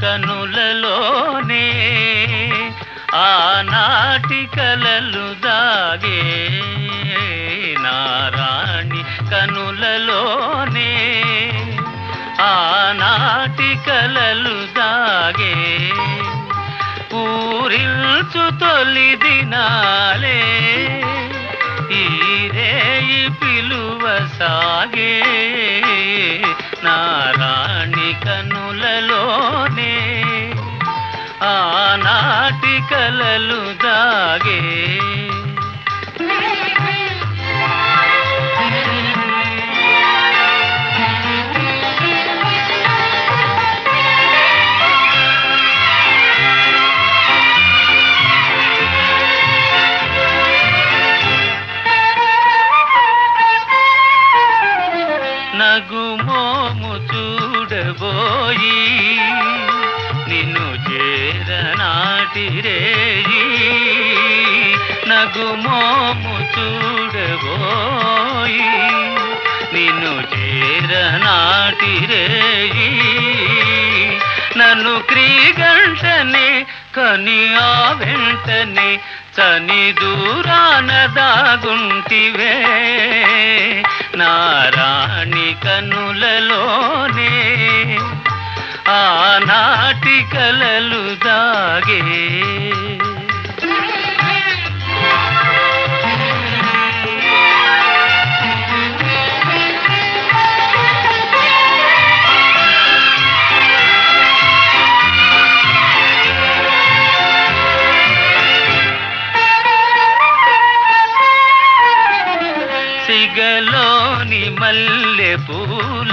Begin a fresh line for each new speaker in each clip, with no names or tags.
కనులలోనే ఆనాటి కలలు దాగే నారాణి కనులలోనే ఆనాటి కలలు దాగే పూరిల్చు తొలి దినాలే ఈ రేయి పిలువ సాగే నారాణి కనులలోనే ఆనాటి కలలు దాగే నగుమోము చూడబోయి నిన్ను చేరనాటి రేయి నగుమోము చూడబోయి నిన్ను చేరనాటి రేయి నన్ను క్రీగంటనే కని ఆ వెంటనే చని దూరాన దాగుంటివే నారాణి కనులలోనే ఆనాటి కలలు దాగే సిగలోని మల్లె పూల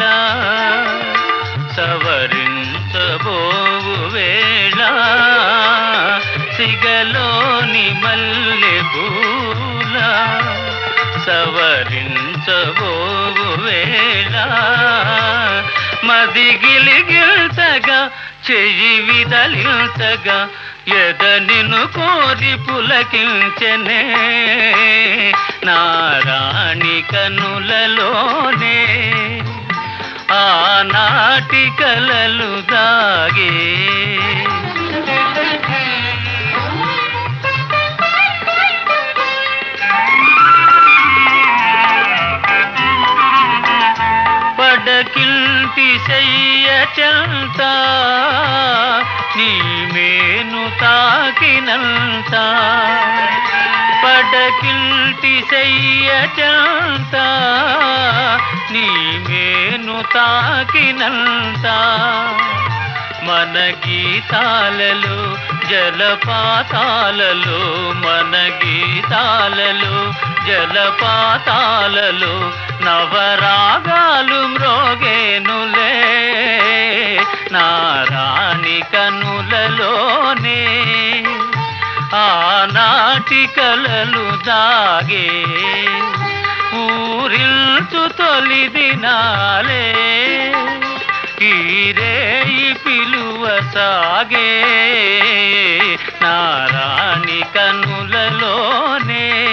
సవరించబోవు వేళ సిగలోని మల్లె పూల సవరించబోవు వేళ మదిగిలిగిల్తగా చెయ్యి విదలిల్తగా ఎద నిన్ను కోరి పులకించనే నారాణి కనులలోనే ఆనాటి కలలు దాగే పడకిల్టి శయ్య చెంత నీ మేను తాకినంత పడకిల్టి శయ్య చెంత నీ మేను తాకినంత మన గీతాలలో జలపాతాలలో మన గీతాలలో జలపాతాలలో నవరాగాలు మ్రోగేనులే నారాణి కనులలోనే ఆనాటి కలలు దాగే ఊరిల్చు తొలి దినాలే ఈరేయి పిలువ సాగే నారాణి కనులలోనే